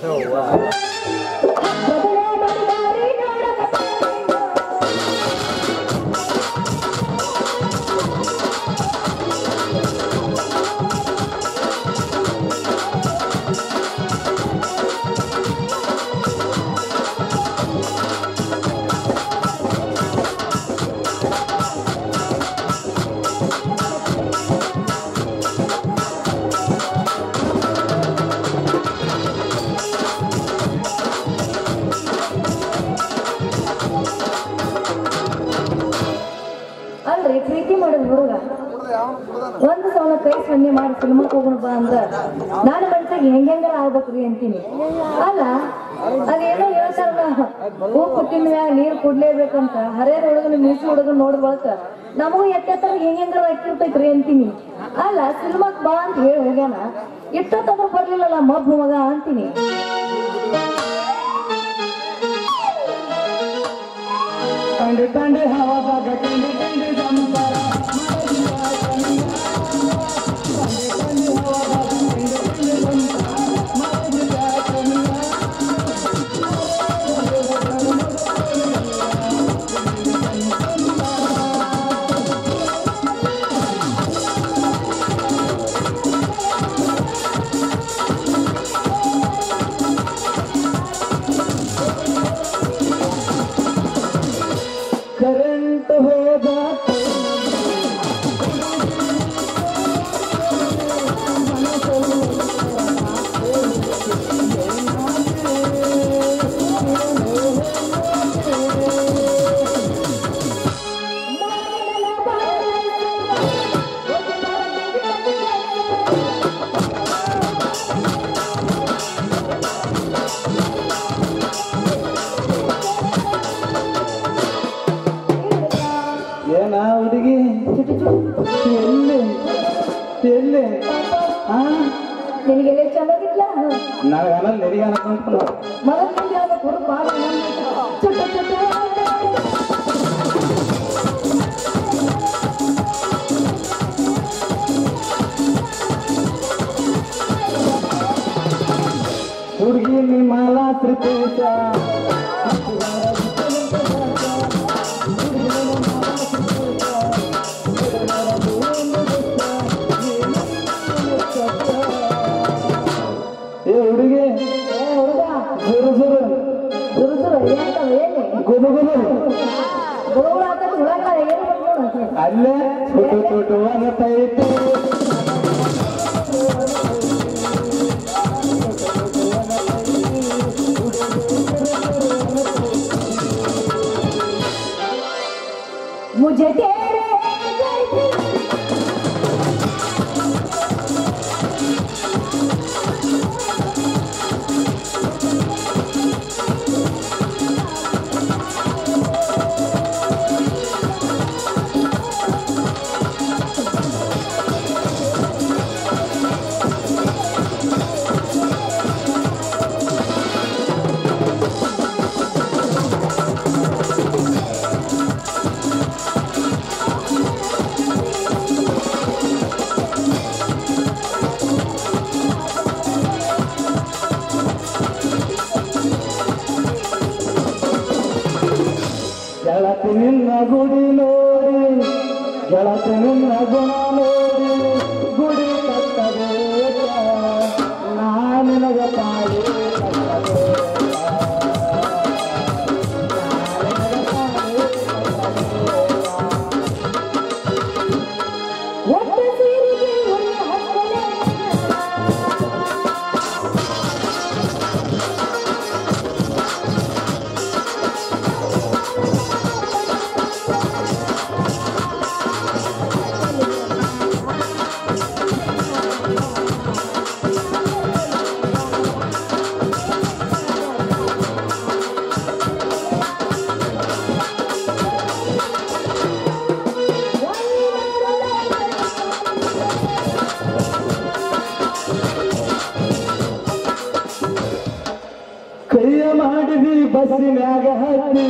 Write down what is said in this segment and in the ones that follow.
ಅಲ್ರಿ ಪ್ರೀತಿ ಮಾಡಿದ ಹುಡುಗ ಒಂದು ಸಲ ಕೈ ಸೊನ್ನೆ ಮಾಡಿ ಸಿನಿಮಾಕ್ ಹೋಗೋಣ ಬಾ ಅಂದ್ರ ನಾನು ಮನ್ಸಿಗೆ ಹೆಂಗೆಂಗಾರ ಆಗ್ಬೇಕ್ರಿ ಅಂತೀನಿ ಅಲ್ಲ ಅದೇನೋ ಹೇಳ್ತಾರಲ್ಲ ಉಪ್ಪು ತಿನ್ನುವ ನೀರ್ ಕುಡ್ಲೇಬೇಕಂತ ಹರಿಯರ್ ಹುಡುಗನ ಮೀಸಿ ಹುಡುಗನ ನೋಡಿದ ಬಳಕ ನಮಗೂ ಎತ್ತೆತ್ತರ ಹೆಂಗೆಂಗಾರ ಹಾಕಿರ್ತೈತ್ರಿ ಅಂತೀನಿ ಅಲ್ಲ ಸಿನಿಮಾಕ್ ಬಾ ಅಂತ ಹೇಳಿ ಹೋಗ್ಯಾನ ಇಷ್ಟೊತ್ತಾದ್ರೂ ಬರ್ಲಿಲ್ಲಲ್ಲ ಮಬ್ಬು ಮಗ ಅಂತೀನಿ ಕಂಡು ಕಂಡು ಹವಾದಾಗ ಕಂಡು ಕಂಡು ಸಂಸಾರ ಕರೆಂಟ್ ಹೋದ ಏನ ಹುಡುಗಿ ಎಲ್ಲಿ ಎಲ್ಲಿ ಆ ನಿನಗೆಲ್ಲ ಚೆನ್ನಾಗಿಲ್ಲ ನನಗಲ್ಲ ನೆರಿಗೆ ಅನ್ಕೊಂತ ಮಗನಿಂದ ಹೇಳ್ಬೇಕು ಹುಡುಗ ಬಾಳ ಚುಟ್ಟ ಚುಟ್ಟ ಹುಡುಗಿ ನಿಮ್ಮಲ ತ್ರಿಪೇಶ ಏ ಹುಡುಗಿ ಏ ಹುಡುಗ ಜುರು ಜುರು ಸುರು ಸುರು ಏನಂತಾವ ಏನಿ ಗುದು ಗುದು ಗುರುಗಳು ಹಾಕೋದು ಹುಳಗ ಏನು ಮಾಡ್ಕೊಂಡು ಅಲ್ಲೇ ಸುಟ್ಟು ಸುಟ್ಟು ಅನ್ನತೈತಿ मुझे तेरे जैसे ಗೆಳತಿ ನಿನ್ನ ಗುಡಿ ನೋಡಿ ಗೆಳತಿ ನಿನ್ನ ಗುಣ ನೋಡಿ ಗುಡಿ ಕಟ್ಟಬೇಕ ನಾನಿನಗ ತಾಯಿ ಒಟ್ಟ ಸೀರೆಗೆ ಒಂದು ಹಕ್ಕಲೆ ಕೈಯ ಮಾಡಿದಿ ಬಸ್ಸಿನ್ಯಾಗ ಹತ್ತಿ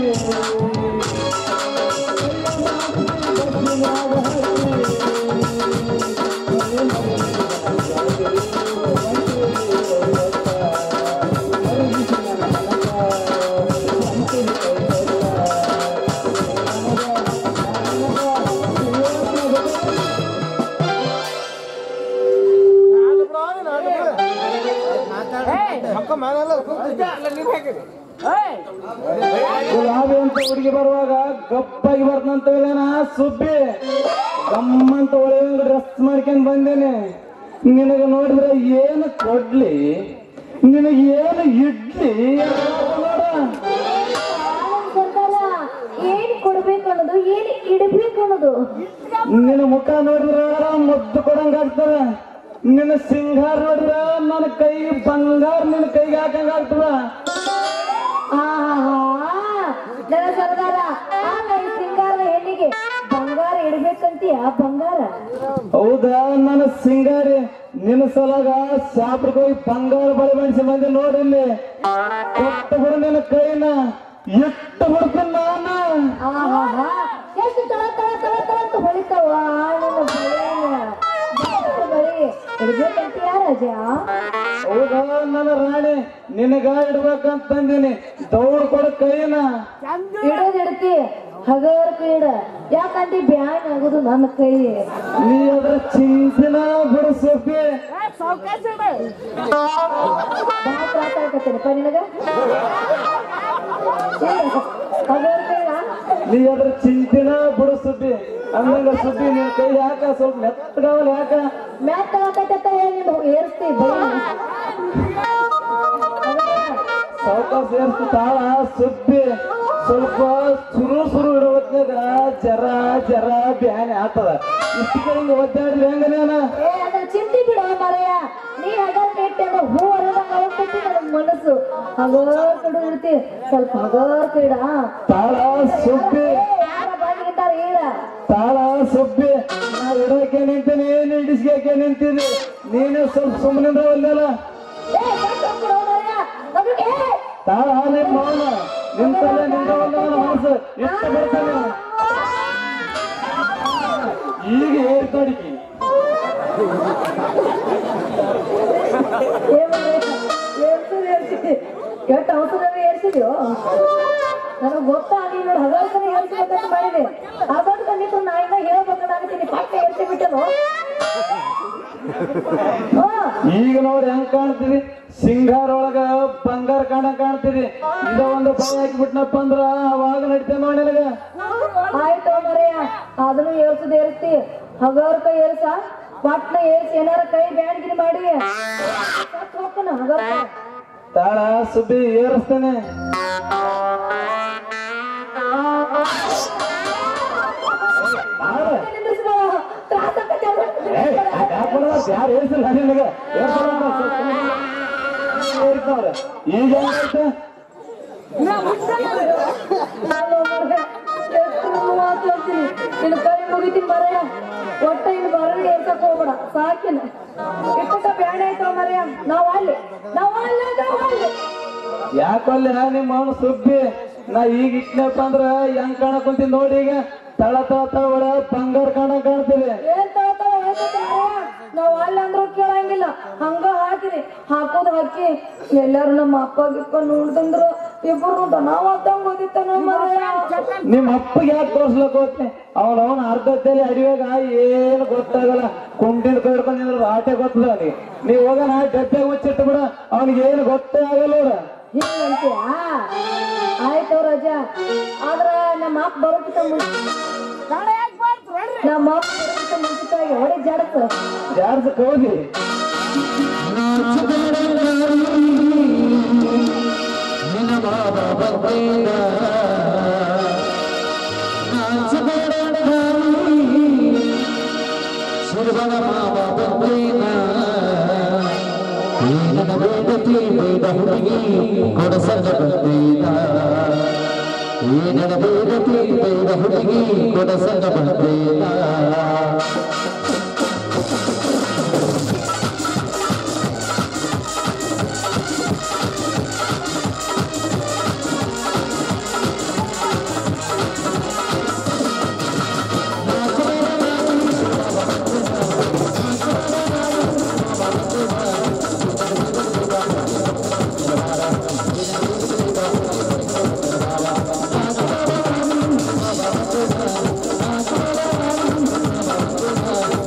ಗುಲಾಬಿ ಅಂತ ಹುಡುಗಿ ಬರುವಾಗ ಗಪ್ಪಾಗಿ ಬರ್ತಂತವೇನ ಸುಬ್ಬಿ ಗಮ್ಮಂತ ಒಳ್ಳೆ ಡ್ರೆಸ್ ಮಾಡ್ಕೊಂಡ್ ಬಂದೇನೆ ನಿನಗೆ ನೋಡಿದ್ರೆ ಏನು ಕೊಡ್ಲಿ ನಿನಗೆ ಏನು ಇಡ್ಲಿ ನೋಡ ಸರ್ಕಾರ ಏನ್ ಕೊಡ್ಬೇಕು ಅನ್ನೋದು ಏನ್ ಇಡ್ಬೇಕು ಅನ್ನೋದು ನಿನ್ನ ಮುಖ ನೋಡಿದ್ರ ಮುದ್ದು ಕೊಡಂಗ ಆಗ್ತದ ನಿನ್ನ ಸಿಂಗಾರ ನೋಡಿದ್ರ ನನ್ನ ಕೈ ಬಂಗಾರ ನಿನ್ನ ಕೈಗೆ ಹಾಕಂಗ ಆಗ್ತದ ಆಹಾ ನನ್ನ ಸರ್ದಾರ ಆಗ ಈ ಸಿಂಗಾರದ ಹೆಣ್ಣಿಗೆ ಬಂಗಾರ ಇಡ್ಬೇಕಂತೀಯ ಬಂಗಾರ ಹೌದಾ ನನ್ನ ಸಿಂಗಾರಿ ನಿನ್ನ ಸಲಾಗ ಶಾಪ್ರಿಗೆ ಹೋಗಿ ಬಂಗಾರ ಬಳೆ ಬಣಿಸಿ ಬಂದೆ ನೋಡಿಲ್ಲಿ ಕೊಟ್ಟು ಬಿಡು ನಿನ್ನ ಕೈನ ಇಟ್ಟು ಬಿಡ್ತೀನಿ ನಾನು ಆಹಾ ಎಷ್ಟು ತಳ ತಳ ತಳ ತಳ ಅಂತ ಹೊಳಿತಾವ ನನ್ನ ಬಳೆನ ಬಂಗಾರ ಬಳೆ ಇಡ್ಬೇಕಂತೀಯ ರಾಜ ಹೌದಾ ನನ್ನ ರಾಣಿ ನಿನಗ ಇಡ್ಬೇಕಂತ ತಂದೀನಿ ದೌಡ್ ಕೊಡ ಕೈನ ಇಡೋದ್ ಇಡ್ತಿ ಹಗರ್ಕ ಇಡ ಯಾಕಂದ್ರೆ ಬ್ಯಾನ್ ಆಗುದು ನನ್ನ ಕೈ ನೀ ಅದ್ರ ಚಿಂತಿನ ಬಿಡು ಸೊಪ್ಪಿ ಬಾ ಮಾತಾಡ್ಕತ್ತೇನಪ್ಪ ನಿನಗ ಹಗರ್ಕ ಇಡ ನೀ ಅದ್ರ ಚಿಂತಿನ ಬಿಡು ಸುದ್ದಿ ಅಂದಂಗ ಸುದ್ದಿ ನಿನ್ನ ಕೈ ಯಾಕ ಸ್ವಲ್ಪ ಮೆತ್ತಗಾವಲ್ಲ ಯಾಕ ಮ್ಯಾತ್ ತಗೋಕತ್ತ ಹೇಳಿ ನೀನು ಏರಿಸ್ತಿ ಬಳಿ ಸಾವಕಾಶ ಸೇರ್ತು ತಾಳ ಸುದ್ದಿ ಸ್ವಲ್ಪ ಸುರು ಸುರು ಇಡೋ ಹೊತ್ನ್ಯಾಗ ಜರ ಜರ ಬ್ಯಾನೆ ಆತದ ಇಷ್ಟು ಹಿಂಗ ಒದ್ದಾಡ್ಲಿ ಹೆಂಗ ನೀನ ಏ ಅದ್ರ ಚಿಂತಿ ಬಿಡು ಮರೆಯ ನೀ ಹಗರ್ ಕೆಟ್ಟಿ ಅಂದ್ರೆ ಹೂ ಅರದಂಗ ಹೋಗ್ತೈತಿ ನನ್ನ ಮನಸ್ಸು ಹಗರ್ ಕಡು ಇರ್ತಿ ಸ್ವಲ್ಪ ಹಗರ್ ಕೈಡ ತಾಳ ಸುದ್ದಿ ಯಾರ ಬಂದಿರ್ತಾರ ಹೇಳ ತಾಳ ಸುಬ್ಬಿ ನಾ ಇಡೋಕೆ ನಿಂತೀನಿ ಏನು ಇಡಿಸ್ಕೆ ನಿಂತೀನಿ ನೀನು ಸ್ವಲ್ಪ ಸುಮ್ಮನಿಂದ ಒಲ್ಲೆಲ್ಲ ಏ ಕಟ್ಟು ಬಿಡು ಮರೆಯ ಅದಕ್ಕೆ ತಾಳ ನಿಮ್ಮ ಮೌನ ನಿಂತಲ್ಲ ನಿಂತ ಒಲ್ಲ ಮನಸ್ಸು ಇಟ್ಟು ಬರ್ತಾನೆ ಈಗ ಏರ್ತಡಿಕಿ ಕೆಟ್ಟ ಅವಸರ ಏರ್ಸಿದ್ಯೋ ನನಗೆ ಗೊತ್ತಾ ನೀನು ನೋಡಿ ಹಗಲ್ಕನೆ ಏರ್ಸ್ಬೇಕಂತ ಮಾಡಿದೆ ಅದೊಂದು ಕಂಡಿತ್ತು ನಾ ಇನ್ನ ಹೇಳ್ಬೇಕನ್ನಾಗ್ತೀನಿ ಪಟ್ಟ ಏರ್ಸಿ ಬಿಟ್ಟನು ಹಾ ಈಗ ನೋಡಿ ಹೆಂಗ್ ಕಾಣ್ತೀವಿ ಸಿಂಗಾರ ಒಳಗ ಬಂಗಾರ ಕಾಣ ಕಾಣ್ತೀವಿ ಇದ ಒಂದು ಬಾಯಿ ಹಾಕಿಬಿಟ್ನಪ್ಪ ಅಂದ್ರ ಅವಾಗ ನಡಿತೇವೆ ನೋಡಿ ನಿನಗ ಆಯ್ತು ಮರೆಯ ಅದನ್ನು ಏರ್ಸದ್ ಏರಿಸ್ತಿ ಹಗರ್ ಕೈ ಏರ್ಸ ಪಟ್ನ ಏರ್ಸಿ ಏನಾರ ಕೈ ಬ್ಯಾಡ್ಗಿರಿ ಮಾಡಿ ಸತ್ ಹೋಗ್ತಾನ ಹಗರ್ ತಾಳ ಸುದ್ದಿ ಏರಿಸ್ತೇನೆ ತ್ರಾಸ ಆಕತ್ತೆ ಅವ್ರು. ಯಾರು ಏರ್ಸಿಲ್ಲ ನಿನಗ ಏರ್ತಾವ್ರ ಈಗ ಹೆಂಗಾಯ್ತು ನಾನು ಮರ್ರೆ, ಎಷ್ಟು ಮಾತಾಡ್ತೀನಿ ನಿನ್ನ ಕೈ ಮುಗಿತೀನಿ ಮರೆಯ ಒಟ್ಟ ಇನ್ನು ಬರಲಿ ಏರ್ಸಕ್ ಹೋಗ್ಬೇಡ ಸಾಕಿನ ಇಷ್ಟ ಬ್ಯಾಡ ಆಯ್ತು ಮರೆಯ ನಾವ್ ಅಲ್ಲಿ ನಾವ್ ಅಲ್ಲಿ ನಾವ್ ಅಲ್ಲಿ ಯಾಕೊಲ್ಲ ನಿಮ್ಮ ಅವನು ಸುಬ್ಬಿ ನಾ ಈಗ ಇಟ್ನಪ್ಪ ಅಂದ್ರ ಹೆಂಗ್ ಕಾಣಕ್ ಕುಂತೀನಿ ನೋಡಿ ಈಗ ತಳ ತಳ ತಳ ಒಳ ಬಂಗಾರ ಕಾಣ ಕಾಣ್ತೀವಿ ಏನ್ ತಗೋತಾವ ಹೇಳ್ತೈತೆ ಮಾರಾಯ? ನಾವ್ ಅಲ್ಲ ಅಂದ್ರೂ ಕೇಳಂಗಿಲ್ಲ ಹಂಗ ಹಾಕಿರಿ ಹಾಕೋದ್ ಹಾಕಿ ಎಲ್ಲಾರು ನಮ್ಮ ಅಪ್ಪ ಗಿಪ್ಪ ನೋಡ್ದಂದ್ರ ಇಬ್ಬರು ನಾವ್ ಅದ್ದಂಗ್ ಓದಿತ್ತಾನ ಮಾರಾಯ ನಿಮ್ಮ ಅಪ್ಪಗೆ ಯಾಕೆ ತೋರ್ಸ್ಲಕ್ ಹೋಗ್ತಿ ಅವನ ಅವನ ಅರ್ಧದಲ್ಲಿ ಅಡಿವಾಗ ಏನು ಗೊತ್ತಾಗಲ್ಲ ಕುಂಡಿನ ಕಡ್ಕೊಂಡಿದ್ರ ಆಟೆ ಗೊತ್ತದ ಅವನಿಗೆ ನೀವ್ ಹೋಗೋಣ ಡಬ್ಬೆ ಮುಚ್ಚಿಟ್ಟು ಬಿಡ ಅವನಿಗೆ ಏನು ಗೊತ್ತೇ ಆಗಲ್ಲ ನೋಡ ಹಿಂಗಂತೀಯ ಆಯ್ತು ರಜಾ ಆದ್ರ ನಮ್ಮ ಅಪ್ಪ ಬರೋಕ್ಕಿಂತ ಮುಂಚೆ ನಮ್ಮ ಅಪ್ಪ ಬರೋಕ್ಕಿಂತ ಮುಂಚಿತವಾಗಿ ಹೊಡಿ ಜಡಕ ಜಾರ್ಸ ಕೌದಿ ಕೊಡಸಂಗ ಬಂದೇನ ಏನನ ಬೇಡತಿ ಬೇಡ ಹುಡುಗಿ ಕೊಡಸಂಗ ಬಂದೇನ ¡Vamos!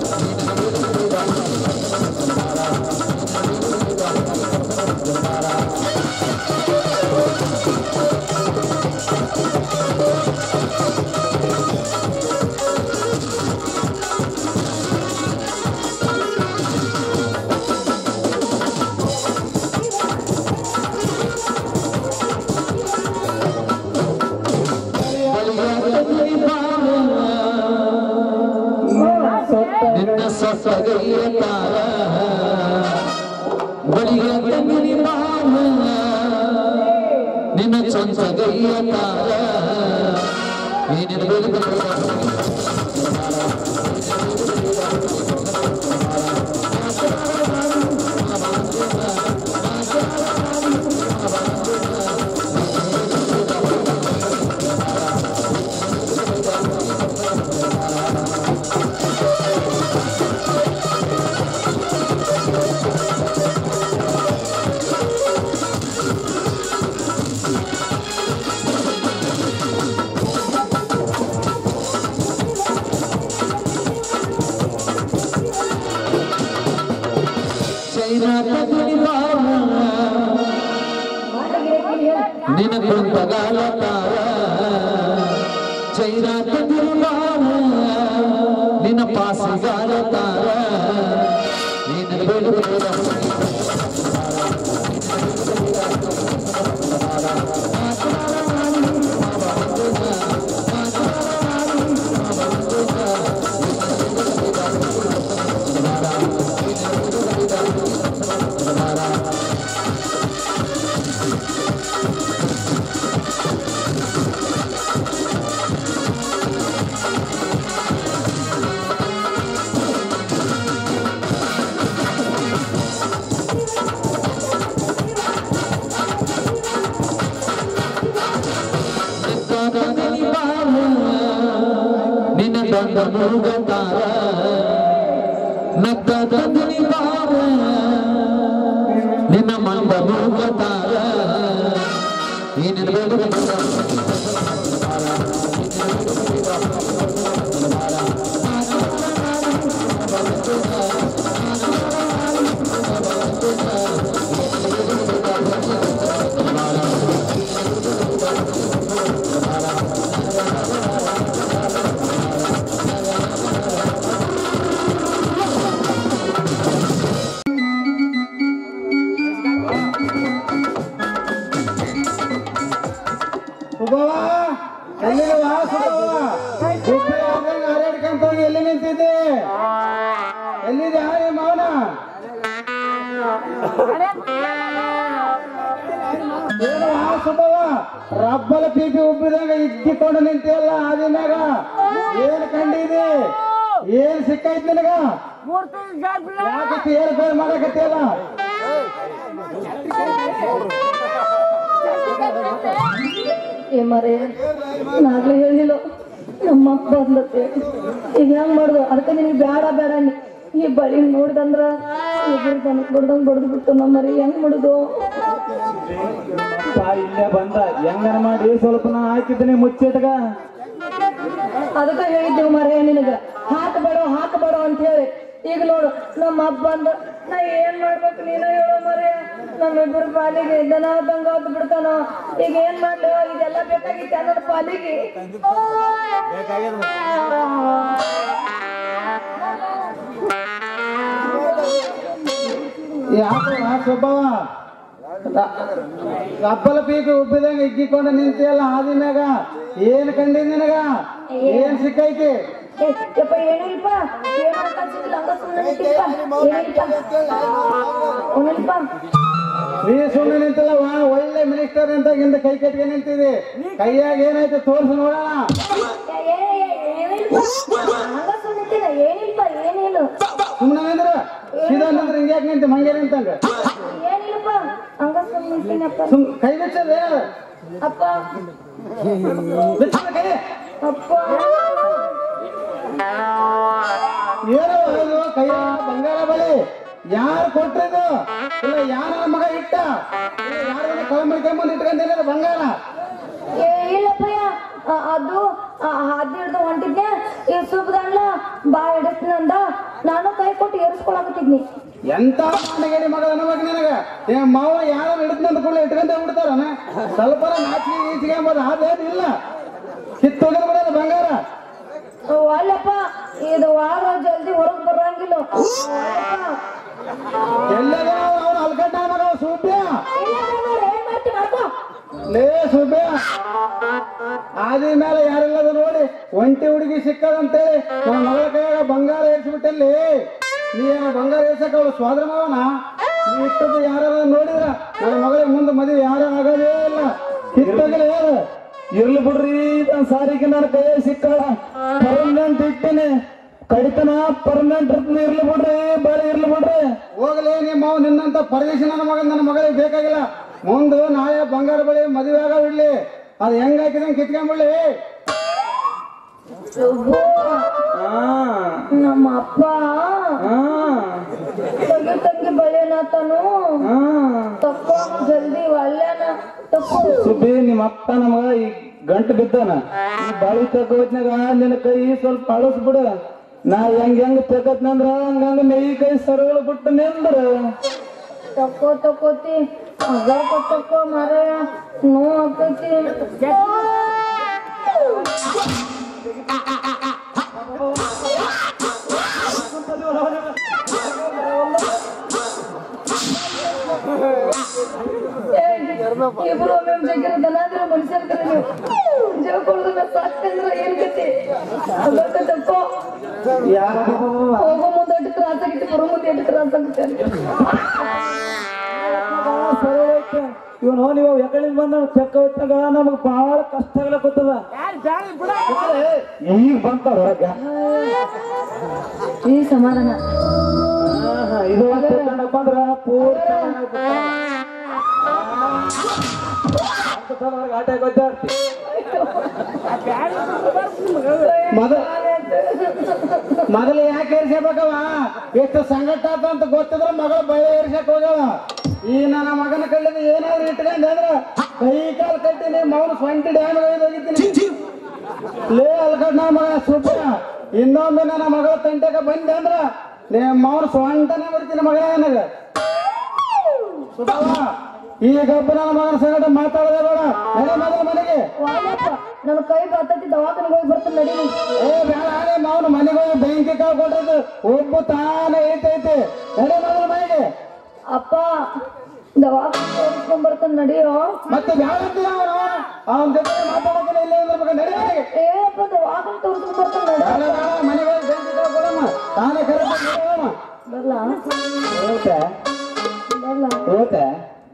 ನಿನ್ನ ಸೊಸಗೆಯ ತಾರ ಬಳಿಯ ತಂಗಿನಿ ಮಾವ ನಿನ್ನ ಚೊಂಚಗೆಯ ತಾರ ನೀನಿನ ಬೆಳಗ್ಗೆ ಚೈನಾತ ಗುಡಿ ಮಾವ ನಿನ್ನ ಕುಂತಗಾಲ ತಾರ ಚೈನಾತ ಗುಡಿ ಮಾವ ನಿನ್ನ ಪಾಸಿಗಾಲ ತಾರ ನಿನ್ನ ಬೆಳಗ್ಗೆ ನಿನ್ನ ದೊಡ್ಡ ಮೂಗ ತಾರ ನಕ್ಕ ತಂದಿನಿ ಬಾರ ನಿನ್ನ ಮಂದ ಮೂಗ ತಾರ ನೀನಿನ ಬೆಳಗ್ಗೆ ಸುಬ್ಬವ್ವ ಎಲ್ಲಿದವ ಸುಬ್ಬವ್ವ ಗುಬ್ಬಿ ಆದಂಗ ಹಾರಾಡ್ಕೊಂತ ಹೋಗಿ ಎಲ್ಲಿ ನಿಂತಿದ್ದೆ ಎಲ್ಲಿದೆ ಹಾರಿ ಮೌನ ಏನವ ಸುಬ್ಬವ್ವ ರಬ್ಬಲ ಪೀಪಿ ಉಬ್ಬಿದಂಗ ಇಕ್ಕಿಕೊಂಡು ನಿಂತಿಯಲ್ಲ ಆದಿನಾಗ ಏನ್ ಕಂಡಿದಿ ಏನ್ ಸಿಕ್ಕೈತ್ ನಿನಗ ಯಾಕೆ ಏನ್ ಬೇರೆ ಮಾಡಕತ್ತಿಯಲ್ಲ ಏ ಮರೆ ನಾಗ್ಲೇ ಹೇಳಿಲ್ಲ ನಮ್ಮ ಅಪ್ಪ ಬಂದತ್ತೆ ಈಗ ಹೆಂಗ್ ಮಾಡುದು ಅದಕ್ಕೆ ನಿನಗೆ ಬೇಡ ಬೇಡ ನೀ- ಈ ಬಳಿ ನೋಡ್ದಂದ್ರ ಇಬ್ರು ದನಕ್ ಬಡ್ದಂಗ್ ಬಡ್ದು ಬಿಟ್ಟು ನಮ್ಮ ಮರಿ ಹೆಂಗ್ ಮಾಡುದು ಬಾ ಇಲ್ಲೇ ಬಂದ ಹೆಂಗನ ಮಾಡಿ ಸ್ವಲ್ಪ ನಾ ಹಾಕಿದ್ದೀನಿ ಮುಚ್ಚಿಟ್ಗ ಅದಕ್ಕೆ ಹೇಳಿದ್ದೆವು ಮರೆ ನಿನಗ ಹಾಕಬೇಡ ಹಾಕಬೇಡ ಅಂತ ಹೇಳಿ ಈಗ ನೋಡು ನಮ್ಮ ಅಪ್ಪ ಬಂದ ನಾ ಏನ್ ಮಾಡ್ಬೇಕು ನೀನ ಹೇಳೋ ಮರೆ ನಮ್ಮಿಬ್ಬರ ಪಾಲಿಗೆ ದನ ದಂಗ ಹೊತ್ತು ಬಿಡ್ತಾನ ಈಗ ಏನ್ ಮಾಡ್ಲಿ ಇದೆಲ್ಲ ಬೇಕಾಗಿತ್ತು ಅನ್ನೋದು ಪಾಲಿಗೆ ಯಾಕೆ ಆ ಸ್ವಭಾವ ಕಪ್ಪಲ ಪೀಕ ಉಬ್ಬಿದಂಗ ಇಕ್ಕಿಕೊಂಡು ನಿಂತಿಯಲ್ಲ ಆದಿನಾಗ ಏನ್ ಕಂಡಿ ನಿನಗ ಏನ್ ಸಿಕ್ಕೈತಿ ಏ, ಯಪ್ಪ ಏನಿಲ್ಪ ಏನೋ ಕಳ್ಸಿದ್ದಿಲ್ಲ ಹಂಗ ಸುಮ್ಮನೆ ನಿಂತಿಪ್ಪ ಏನಿಲ್ಪ ಏನಿಲ್ಪ ನೀ ಸುಮ್ಮನೆ ನಿಂತಿಲ್ಲ ವಾ ಒಳ್ಳೆ ಮಿನಿಸ್ಟರ್ ಅಂತ ಹಿಂದೆ ಕೈ ಕಟ್ಗೆ ನಿಂತಿದಿ ಕೈಯಾಗ ಏನಾಯ್ತು ತೋರ್ಸು ನೋಡೋಣ ಏ, ಏ, ಏ, ಏನಿಲ್ಪ ಹಂಗ ಸುಮ್ಮನೆ ನಿಂತಿಲ್ಲ ಏನಿಲ್ಪ ಏನೇನು ಸುಮ್ಮನೆ ನಿಂದ್ರ ಸೀದಾ ನಿಂದ್ರ ಹಿಂಗ್ಯಾಕ್ ನಿಂತಿ ಮಂಗೆ ನಿಂತಂಗ ಏನಿಲ್ಲಪ್ಪ ಹಂಗ ಸುಮ್ಮನೆ ನಿಂತೀನಪ್ಪ ಸುಮ್ ಕೈ ಬಿಚ್ಚದ ಅಪ್ಪ ಬಿಚ್ಚದ ಕೈ ಅಪ್ಪ ಏನೋ ಇದು ಕೈ ಬಂಗಾರ ಬಳಿ ಯಾರು ಕೊಟ್ಟಿದ್ದು ಇಲ್ಲ ಯಾರ ಮಗ ಇಟ್ಟ ಇಲ್ಲ ಯಾರ ಕಳಂಬರಿಕೆಂಬಂದು ಇಟ್ಕೊಂಡೇನ ಬಂಗಾರ ಏ ಇಲ್ಲಪ್ಪಯ್ಯ ಅ- ಅದು ಹದ್ದು ಹಿಡ್ದು ಹೊಂಟಿದ್ದೆ ಈ ಸುಬ್ದಣ್ಣ ಬಾ ಹಿಡಿಸ್ನಂದ ನಾನು ಕೈ ಕೊಟ್ಟು ಏರಿಸ್ಕೊಳಕತ್ತಿದ್ನಿ ಎಂತ ಮಾನಗೇಡಿ ಮಗ ಮಗ ನಿನಗ ಏ ಮಾವ ಯಾರು ಹಿಡಿದ್ನಂತ ಕೂಡ ಇಟ್ಕೊಂತ ಬಿಡ್ತಾರನ ಸ್ವಲ್ಪ ನಾಚಿಕೆ ಗೀಚಿಗೆ ಎಂಬುದು ಅದೇನಿಲ್ಲ ಕಿತ್ತೋಗಿದ್ ಬಿಡೋದು ಬಂಗಾರ ಅಲ್ಲಪ್ಪ ಇದು ವಾರ ಜಲ್ದಿ ಹೊರಗ್ ಬರಂಗಿಲ್ಲ ಎಲ್ಲದ ಅವನು ಅಲ್ಕಟ್ಟ ಮಗ ಸುಬ್ಯ ಇಲ್ಲ ನೋಡು, ಏನ್ ಮಾಡ್ತಿ ಮಾಡ್ಕೋ ಲೇ ಸುಬ್ಯ ಆದಿ ಮೇಲೆ ಯಾರಿಲ್ಲದ ನೋಡಿ ಒಂಟಿ ಹುಡುಗಿ ಸಿಕ್ಕದಂತೇಳಿ ನನ್ನ ಮಗಳ ಕೈಯಾಗ ಬಂಗಾರ ಏರ್ಸ್ಬಿಟ್ಟಲ್ಲಿ ನೀ ಏನೋ ಬಂಗಾರ ಏರ್ಸಕ್ಕೆ ಅವಳು ಸ್ವಾದ್ರ ಮಾವನ ನೀ ಇಟ್ಟದ್ದು ಯಾರು ನೋಡಿದ್ರ ನನ್ನ ಮಗಳಿಗೆ ಮುಂದೆ ಮದುವೆ ಯಾರು ಆಗೋದೇ ಇಲ್ಲ ಕಿತ್ತೋಗಿಲ್ಲ ಯಾರು ಇರ್ಲಿ ಬಿಡ್ರಿ ಇದನ್ ಸಾರಿಗೆ ನನ್ನ ಕೈ ಸಿಕ್ಕಾಳ ಪರ್ಮನೆಂಟ್ ಇಟ್ಟಿನಿ ಕಡಿತನ ಪರ್ಮನೆಂಟ್ ಇರ್ಲಿ ಬಿಡ್ರಿ ಬಾರಿ ಇರ್ಲಿ ಬಿಡ್ರಿ ಹೋಗಲೇ ನಿಮ್ಮ ಮಾವ ನಿನ್ನಂತ ಪರದೇಶಿ ನನ್ನ ಮಗ ನನ್ನ ಮಗಳಿಗೆ ಬೇಕಾಗಿಲ್ಲ ಮುಂದೆ ನಾಳೆ ಬಂಗಾರ ಬಳಿ ಮದುವೆ ಆಗ ಬಿಡ್ಲಿ ಅದು ಹೆಂಗ್ ಹಾಕಿದಂಗೆ ಕಿತ್ಕೊಂಡ್ಬಿಡ್ಲಿ ಯವ್ವೋ, ನಮ್ಮ ಅಪ್ಪ ತಂಗಿ ತಂಗಿ ಬಳೆನಾತನು ತಕ್ಕೋ ಜಲ್ದಿ ಒಳ್ಳೆನ ತಕ್ಕೋ ಸುಬ್ಬಿ ನಿಮ್ಮ ಅಪ್ಪ ನಮಗ ಈ ಗಂಟು ಬಿದ್ದಾನ ಈ ಬಾಳಿ ತಗೋತ್ನಾಗ ನಿನ್ನ ಕೈ ಸ್ವಲ್ಪ ಅಳಸ್ ಬಿಡ ನಾ ಹೆಂಗ್ ಹೆಂಗ್ ತಗತ್ನಂದ್ರ ಹಂಗಂಗ ಮೈ ಕೈ ಸರಳ ಬಿಟ್ಟು ನಿಂದ್ರ ತಕ್ಕೋ ತಕ್ಕೋತಿ ಅಗರ್ಕ ತಕ್ಕೋ ಮಾರಾಯ ನೋ ಆಕೈತಿ ಏಯ್, ಇಬ್ರು ಒಮ್ಮೆ ಜಗ್ಗಿರ ದನಾದ್ರ ಮನುಷ್ಯರ್ಕರ ನೀವು ಜೀವ ಕೊಡೋದನ್ನ ಸಾಕ್ತಂದ್ರ ಏನ್ ಗತಿ ಅಗರ್ಕ ತಕ್ಕೋ ಹೋಗೋ ಮುಂದೆ ಎಷ್ಟು ತ್ರಾಸ ಆಗಿತ್ತು ಬರೋ ಮುಂದೆ ಎಷ್ಟು ತ್ರಾಸ ಆಗುತ್ತೆ ಇವನು ನೀವು ಎಕಡಿಂದ ಬಂದ ಚೆಕ್ಕ ಹೊತ್ತಾಗ ನಮಗ್ ಬಹಳ ಕಷ್ಟ ಆಗ್ಲಕ್ಕತ್ತದ ಈಗ ಬಂತ ಹೊರಗ ಈ ಸಮಾಧಾನ ಇದು ಒಂದ್ ತಗೊಂಡಪ್ಪ ಅಂದ್ರ ಪೂರ್ತಿ ಆಟ ಗೊತ್ತಾಡ್ತಿ ಮೊದಲ ಮೊದಲು ಯಾಕೆ ಏರ್ಸ್ಬೇಕವ ಎಷ್ಟು ಸಂಕಟ ಆತ ಅಂತ ಗೊತ್ತಿದ್ರ ಮಗಳು ಬಳೆ ಏರ್ಸಕ್ ಹೋಗ್ಯಾವ ಈ ನನ್ನ ಮಗನ ಕಳ್ಳಿದ ಏನಾದ್ರು ಇಟ್ಕೊಂಡೆ ಅಂದ್ರ ಕೈ ಕಾಲು ಕಟ್ಟಿನಿ ಮೌನ ಸ್ವಂಟಿ ಡ್ಯಾಮ್ ಹೋಗಿದ್ದೀನಿ ಲೇ ಅಲ್ಕಡ್ ನನ್ನ ಮಗ ಸುಬ್ಬ ಇನ್ನೊಮ್ಮೆ ನನ್ನ ಮಗಳ ತಂಟೆಗೆ ಬಂದೆ ಅಂದ್ರ ಲೇ ಮೌನ ಸ್ವಂಟನೆ ಬಿಡ್ತೀನಿ ಮಗ ನನಗ ಸುಬ್ಬವ್ವ, ಈ ಗಬ್ಬ ನನ್ನ ಮಗನ ಸಂಗಟ ಮಾತಾಡದೆ ಬೇಡ ನಡಿ ಮೊದಲು ಮನೆಗೆ ವಾಯಪ್ಪ ನನ್ನ ಕೈ ಬರ್ತೈತಿ ದವಾಖಾನೆಗೆ ಹೋಗಿ ಬರ್ತೀನಿ ನಡೀನಿ ಏ ಬೇಡ ಆನೆ ಮಾವನ ಮನೆಗೆ ಹೋಗಿ ಬೆಂಕಿ ಕಾಳ್ಕೊಟ್ರದು ಒಬ್ಬ ತಾನೇ ಐತೈತಿ ನಡಿ ಮೊದಲು ಮನೆಗೆ ಅಪ್ಪ ದವಾಖಾನೆ ತೋರಿಸ್ಕೊಂಡ್ ಬರ್ತಾನೆ ನಡಿಯೋ ಮತ್ತೆ ಬ್ಯಾಡ ಅಂತೀಯ ಅವನು ಅವನ ಜೊತೆ ಮಾತಾಡೋದಿಲ್ಲ ಇಲ್ಲ ಅಂದ್ರೆ ಮಗ ನಡಿ ಮನೆಗೆ ಏಪ್ಪ ದವಾಖಾನೆ ತೋರಿಸ್ಕೊಂಡ್ ಬರ್ತಾನೆ ನಡಿ ಬೇಡ ಬೇಡ ಮನೆಗೆ ಹೋಗಿ ಬೆಂಕಿ ಕಾಳ್ಕೊಡಮ್ಮ ತಾನೇ ಕರೆದು ನೋಡೋಣ ಬರ್ಲಾ ಹೋತೆ ಬರ್ಲಾ ಹೋತೆ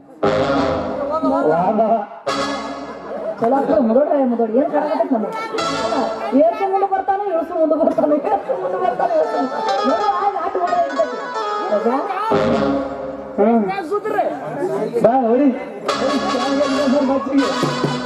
ವಾದ ಚಲೋ ಆಗ್ತದೆ ಮುದೋಡ ಮುದೋಡಿ ಏನ್ ಕಾಣಕತ್ತೈತಿ ನಮಗೆ ಏರ್ಸು ಮುಂದೆ ಬರ್ತಾನೆ ಇಳಿಸು ಮುಂದೆ ಬರ್ತಾನೆ ಏರ್ಸು ಮುಂದೆ ಬರ್ತಾನೆ ಇಳ್ಸು ಮುಂದೆ- ನೋಡು, ಆಗ ಆಟ ಓಡ ಇರ್ತೈತಿ. ಹೌದಾ? ಬಾ ಹೊಡಿ ಮಚ್ಚಿಗೆ